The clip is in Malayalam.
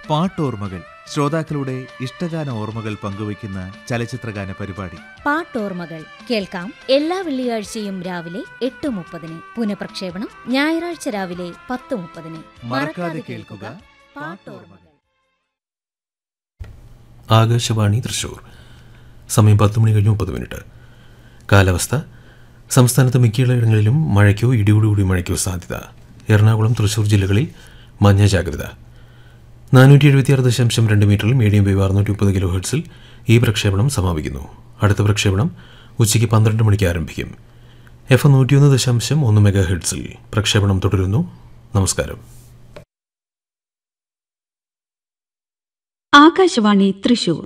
പാട്ടോർമ്മകൾ ശ്രോതാക്കളുടെ ഇഷ്ടഗാന ഓർമ്മകൾ പങ്കുവയ്ക്കുന്ന ചലച്ചിത്രഗാന പരിപാടി പാട്ടോർമ്മകൾ കേൾക്കാം എല്ലാ വെള്ളിയാഴ്ചയും രാവിലെ എട്ട് മുപ്പതിന് പുനഃപ്രക്ഷേപണം ഞായറാഴ്ച രാവിലെ പത്ത് മുപ്പതിന് മറക്കാതെ കേൾക്കുക പാട്ടോർമ്മകൾ ആകാശവാണി തൃശൂർ സമയം പത്ത് മണി കഴിഞ്ഞ് മുപ്പത് മിനിറ്റ് കാലാവസ്ഥ സംസ്ഥാനത്ത് മിക്കയിടങ്ങളിലും മഴയ്ക്കോ ഇടിയോടുകൂടി മഴയ്ക്കോ സാധ്യത എറണാകുളം തൃശൂർ ജില്ലകളിൽ മഞ്ഞ ജാഗ്രത നാനൂറ്റി എഴുപത്തിയാറ് ദശാംശം രണ്ട് മീറ്ററിൽ മീഡിയം വേവ് അറുന്നൂറ്റി മുപ്പത് കിലോ ഹെർട്സിൽ ഈ പ്രക്ഷേപണം സമാപിക്കുന്നു അടുത്ത പ്രക്ഷേപണം ഉച്ചയ്ക്ക് പന്ത്രണ്ട് മണിക്ക് ആരംഭിക്കും എഫ് നൂറ്റിയൊന്ന് ദശാംശം ഒന്ന് മെഗാ ഹെർട്സിൽ പ്രക്ഷേപണം തുടരുന്നു നമസ്കാരം ആകാശവാണി തൃശൂർ